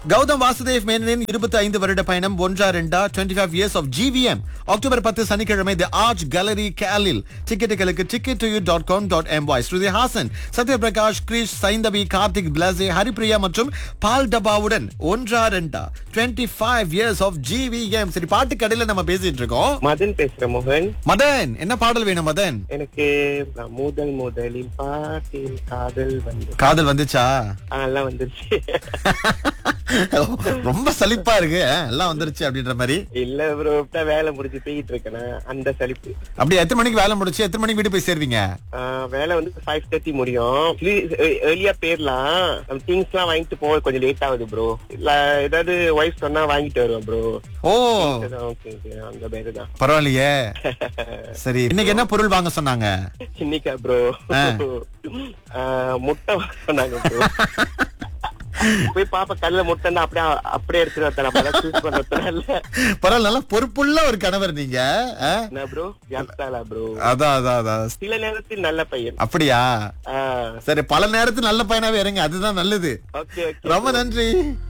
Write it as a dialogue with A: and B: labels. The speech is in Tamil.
A: கௌதம் வாசுதேவ் மேனனின் இருபத்தி ஐந்து வருட பயணம் ஒன்றா ரெண்டா twenty five years of GVM October பத்து சனிக்கிழமை தி ஆர்ச் கேலரி கேலில் டிக்கெட்டுகளுக்கு ticket to you dot com dot எம்பாய் ஸ்ருதி ஹாசன் சத்யபிரகாஷ் கிரிஷ் சைந்தவி கார்த்திக் பிளாசே ஹரிப்ரியா மற்றும் பால் டபாவுடன் ஒன்றா ரெண்டா twenty five years of GVM சரி பாட்டு கடையில நம்ம பேசிட்டு இருக்கோம்
B: மதன் பேசுறேன் மோகன்
A: மதன் என்ன பாடல் வேணும் மதன்
B: எனக்கு நான் முதல் முதலில் பாட்டில் காதல் வந்து
A: காதல் வந்துச்சா
B: எல்லாம் வந்துருச்சு
A: ரொம்ப சலிப்பா இருக்கு அஹ், எல்லாம் வந்துருச்சு அப்படின்ற மாதிரி
B: இல்ல ப்ரோ இப்பதான் வேலை முடிஞ்சு போயிட்டு இருக்கேன் அந்த சலிப்பு
A: அப்படி எத்தனை மணிக்கு வேலை முடிச்சு எத்தனை மணிக்கு வீடு போய் சேருவீங்க
B: ஆஹ் வேலை வந்து ஃபைவ் தேர்ட்டி முடியும் ஏர்லியா போயிடலாம் நம்ம திங்ஸ் எல்லாம் வாங்கிட்டு போக கொஞ்சம் லேட் ஆகுது ப்ரோ இல்ல ஏதாவது ஒய்ஃப் சொன்னா வாங்கிட்டு வருவேன் ப்ரோ
A: ஓ
B: ஓகே ஓகே அந்த பேரு தான்
A: பரவாயில்லையே சரி இன்னைக்கு என்ன பொருள் வாங்க சொன்னாங்க
B: இன்னைக்கா ப்ரோ முட்டை வாங்க சொன்னாங்க ப்ரோ போய் பாப்பா கல்ல முட்டைன்னா அப்படியே அப்படியே எடுத்துட்டு வரேன் நம்ம சூஸ் பண்ணதுனால
A: பரவாயில்ல நல்லா பொறுப்புள்ள ஒரு கணவர் நீங்க அஹ்?
B: என்ன ப்ரோ ஜாப்தாலா ப்ரோ
A: அதான் அதான் அதான்
B: சில நேரத்தில் நல்ல பையன்
A: அப்படியா சரி பல நேரத்துல நல்ல பையனாவே இருங்க அதுதான் நல்லது
B: ஓகே ஓகே
A: ரொம்ப நன்றி